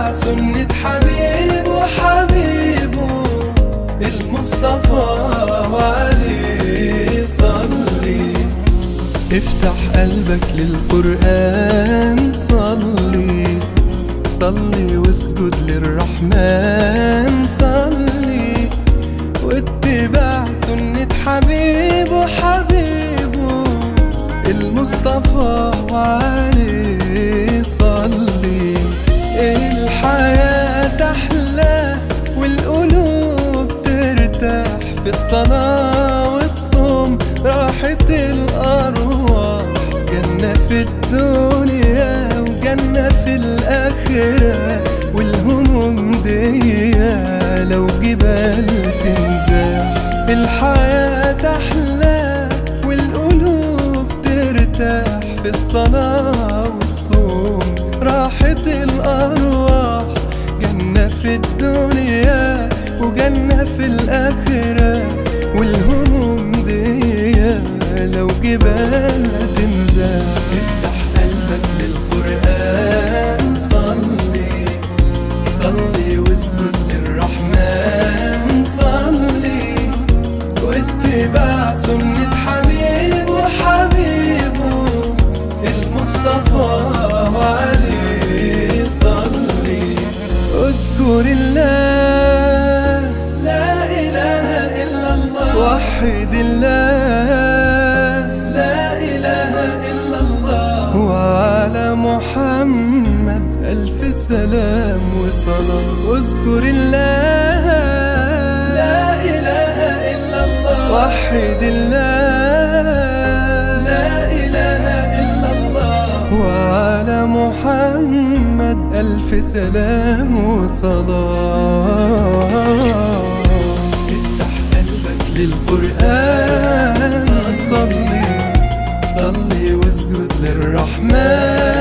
واتباع سنة حبيب وحبيبه المصطفى وعليه صلي افتح قلبك للقرآن صلي صلي واسجد للرحمن صلي واتباع سنة حبيب وحبيبه المصطفى وعليه صلي الحياة أحلى والقلوب ترتاح في الصلاة والصوم راحة الأرواح جنة في الدنيا وجنة في الآخرة والهموم دي لو جبال تنزاح الحياة أحلى والقلوب ترتاح في الصلاة والصوم راحة الأرواح جنة في الدنيا وجنة في الآخرة والهموم دي لو جبال تنزاح افتح قلبك للقرآن صلي صلي واسجد للرحمن صلي واتباع سنة حبيب وحبيبه المصطفى وعليه صلي اذكر الله لا إله إلا الله وحد الله لا إله إلا الله وعلى محمد ألف سلام وصلاة اذكر الله لا إله إلا الله وحد الله لا إله إلا الله وعلى محمد ألف سلام وصلاة افتح قلبك للقرآن صلي صلي واسجد للرحمن